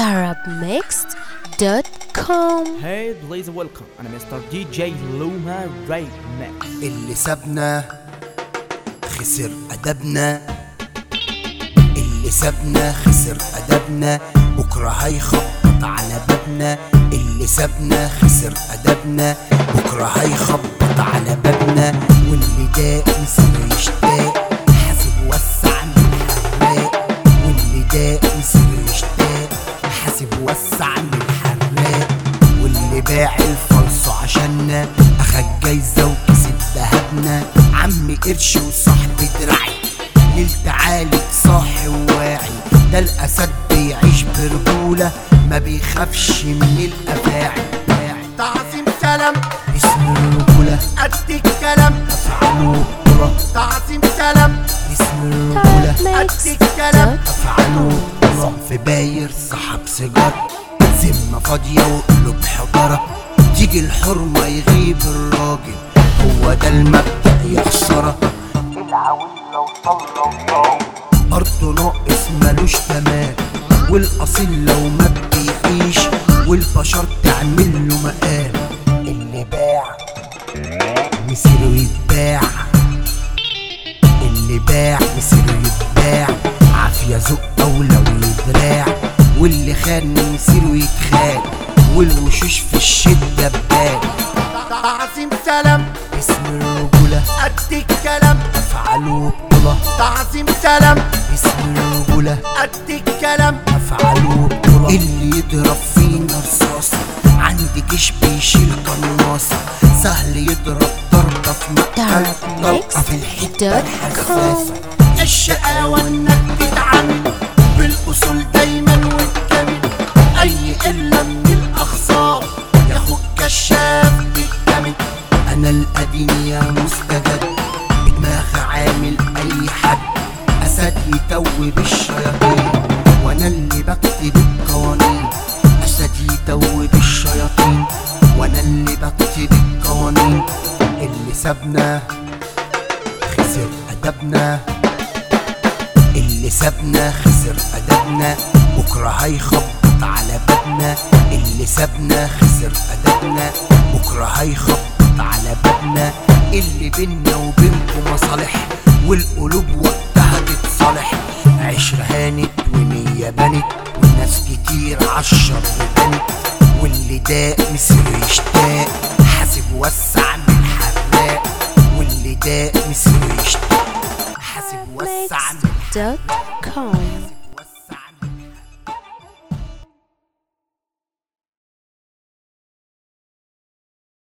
arabmixed.com Hey, please welcome. أنا مستر دي جي لوما راي ميكس. اللي سابنا خسر أدبنا اللي سابنا خسر أدبنا بكرة هيخبط على بابنا اللي سابنا خسر أدبنا بكرة هيخبط على بابنا واللي داق مصير يشتاق حاسب وسع من الحراق واللي داق مصير يشتاق حاسب وسع من الحراق واللي باع الفلص عشاننا اخد جايزة وكسب ذهبنا عم قرش وصاحبي دراعي ليل تعالي صاحي وواعي ده الاسد بيعيش برجولة ما بيخافش من الافاعي تعظيم سلام اسم الرجولة قد الكلام افعاله كرة تعظيم سلام اسم الرجولة قد الكلام افعاله صنف باير صحاب سيجار ذمة فاضية وقلوب حجرة تيجي الحرمة يغيب الراجل هو ده المبدأ يا خسارة برضه ناقص ملوش تمام والاصيل لو ما بيعيش والبشر تعمل له مقام اللي باع مصيره يتباع اللي باع مصيره يتباع عافية ذوق او لو يدراع واللي خان مصيره يتخان والوشوش في الشدة بان تعظيم سلام اسم الرجولة قد الكلام افعاله بطولة تعظيم سلام اسم الرجولة قد الكلام افعاله بطولة اللي يضرب فينا رصاصة عندي جيش بيشيل قناصة سهل يضرب ضربة في مقتل طلقة في الحتة الحساسة الشقاوة انك تتعامل بالاصول دايما والكامل اي قلة من الاخصام ياخد كشاف بالكامل انا القديم يا مستجد بدماغ عامل اي حد اسد يتوب الشياطين وانا اللي بكتب القوانين اسد يتوب الشياطين وانا اللي بكتب القوانين اللي سابنا خسر ادبنا اللي سابنا خسر ادبنا بكره هيخبط على بابنا اللي سابنا خسر ادبنا بكره هيخبط على بابنا اللي بينا وبينكم مصالح والقلوب وقتها تتصالح عشرة هانت ونية بنت وناس كتير عالشر بنت واللي داق مصير يشتاق حاسب وسع من الحراق واللي داق مصير يشتاق حاسب وسع من arabmixed.com